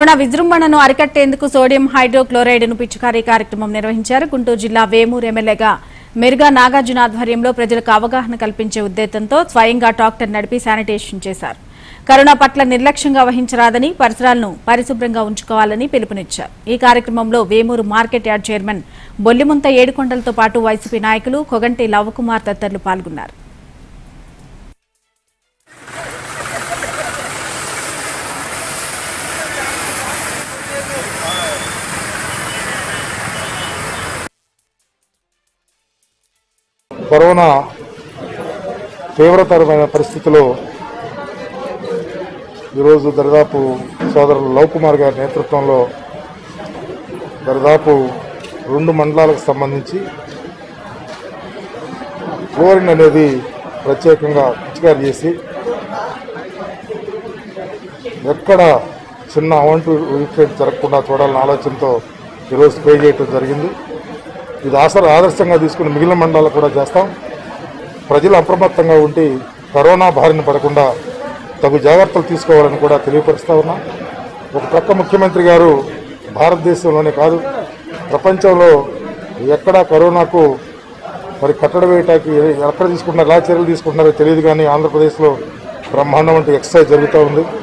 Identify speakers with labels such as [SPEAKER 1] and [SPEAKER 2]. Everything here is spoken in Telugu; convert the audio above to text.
[SPEAKER 1] కరోనా విజృంభణను అరికట్టేందుకు సోడియం హైడ్రోక్లోరైడ్ ను పిచికారీ కార్యక్రమం నిర్వహించారు గుంటూరు జిల్లా వేమూరు ఎమ్మెల్యేగా మెరుగా నాగార్జున ఆధ్వర్యంలో ప్రజలకు అవగాహన కల్పించే ఉద్దేశంతో స్వయంగా డాక్టర్ నడిపి శానిటేషన్ చేశారు కరోనా పట్ల నిర్లక్ష్యంగా వహించరాదని పరిసరాలను పరిశుభ్రంగా ఉంచుకోవాలని పిలుపునిచ్చారు ఈ కార్యక్రమంలో Vemuru market yard chairman Bollimuntha ఏడుకొండలతో పాటు వైసీపీ నాయకులు కొగంటి లవకుమార్ తదితరులు పాల్గొన్నారు
[SPEAKER 2] కరోనా తీవ్రతరమైన పరిస్థితిలో ఈరోజు దరిదాపు సోదరులు లవ్ కుమార్ గారి నేతృత్వంలో దరిదాపు రెండు మండలాలకు సంబంధించి ఫ్లోరిన్ అనేది ప్రత్యేకంగా పిచికారి చేసి ఎక్కడ చిన్న అవంటు ఇన్సిడెంట్ జరగకుండా చూడాలన్న ఆలోచనతో ఈరోజు స్ప్రే చేయడం జరిగింది ఇది ఆసర ఆదర్శంగా తీసుకుని మిగిలిన మండలాలు కూడా చేస్తాం ప్రజలు అప్రమత్తంగా ఉండి కరోనా బారిన పడకుండా తగు జాగ్రత్తలు తీసుకోవాలని కూడా తెలియపరుస్తా ఉన్నాం ఒక పక్క ముఖ్యమంత్రి గారు భారతదేశంలోనే కాదు ప్రపంచంలో ఎక్కడా కరోనాకు మరి కట్టడి వేయటానికి ఎక్కడ తీసుకుంటున్నారు ఎలా చర్యలు తీసుకుంటున్నారో తెలియదు కానీ ఆంధ్రప్రదేశ్లో బ్రహ్మాండం వంటి ఎక్సర్సైజ్ జరుగుతూ ఉంది